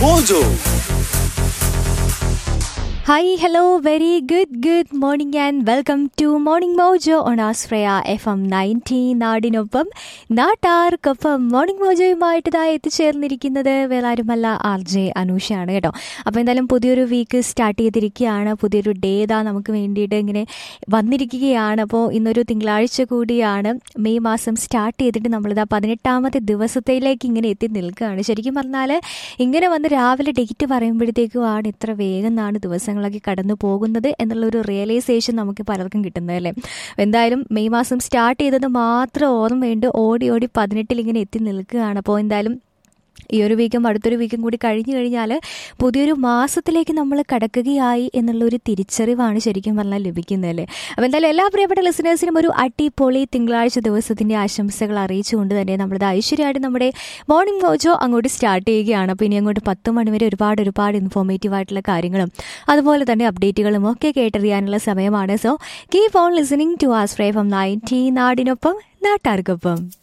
Mojo. Hi, hello, very good, good morning and welcome to Morning Mojo on Asfreya FM 90 നാടിനൊപ്പം നാട്ടാർക്കൊപ്പം morning മോജോയുമായിട്ട് ഇതാ എത്തിച്ചേർന്നിരിക്കുന്നത് വേറാരുമല്ല R J അനൂഷയാണ് കേട്ടോ അപ്പോൾ എന്തായാലും പുതിയൊരു വീക്ക് സ്റ്റാർട്ട് ചെയ്തിരിക്കുകയാണ് പുതിയൊരു ഡേ ഇതാ നമുക്ക് വേണ്ടിയിട്ട് ഇങ്ങനെ വന്നിരിക്കുകയാണ് അപ്പോൾ ഇന്നൊരു തിങ്കളാഴ്ച കൂടിയാണ് മെയ് മാസം സ്റ്റാർട്ട് ചെയ്തിട്ട് നമ്മളിതാ പതിനെട്ടാമത്തെ ദിവസത്തിലേക്ക് ഇങ്ങനെ എത്തി നിൽക്കുകയാണ് ശരിക്കും പറഞ്ഞാൽ ഇങ്ങനെ വന്ന് രാവിലെ ഡേറ്റ് പറയുമ്പോഴത്തേക്കുമാണ് ഇത്ര വേഗം നാണ് ദിവസങ്ങളൊക്കെ കടന്നു പോകുന്നത് എന്നുള്ളൊരു റിയലൈസേഷൻ നമുക്ക് പലർക്കും കിട്ടുന്നതല്ലേ എന്തായാലും മെയ് മാസം സ്റ്റാർട്ട് ചെയ്തത് മാത്രം ഓർമ്മയുണ്ട് ഓടി ഓടി പതിനെട്ടിൽ ഇങ്ങനെ എത്തി നിൽക്കുകയാണ് അപ്പോൾ എന്തായാലും ഈ ഒരു വീക്കും അടുത്തൊരു വീക്കും കൂടി കഴിഞ്ഞു കഴിഞ്ഞാൽ പുതിയൊരു മാസത്തിലേക്ക് നമ്മൾ കടക്കുകയായി എന്നുള്ളൊരു തിരിച്ചറിവാണ് ശരിക്കും പറഞ്ഞാൽ ലഭിക്കുന്നതല്ലേ അപ്പോൾ എന്തായാലും എല്ലാ പ്രിയപ്പെട്ട ലിസണേഴ്സിനും ഒരു അടിപൊളി തിങ്കളാഴ്ച ദിവസത്തിൻ്റെ ആശംസകൾ അറിയിച്ചുകൊണ്ട് തന്നെ നമ്മളിത് ഐശ്വര്യമായിട്ട് നമ്മുടെ മോർണിംഗ് മോജോ അങ്ങോട്ട് സ്റ്റാർട്ട് ചെയ്യുകയാണ് അപ്പോൾ ഇനി അങ്ങോട്ട് പത്ത് മണിവരെ ഒരുപാട് ഒരുപാട് ഇൻഫോർമേറ്റീവ് ആയിട്ടുള്ള കാര്യങ്ങളും അതുപോലെ തന്നെ അപ്ഡേറ്റുകളും ഒക്കെ കേട്ടറിയാനുള്ള സമയമാണ് so keep on listening to us ഫ്രേ ഫ്രം നയൻറ്റി നാടിനൊപ്പം നാട്ടാർക്കൊപ്പം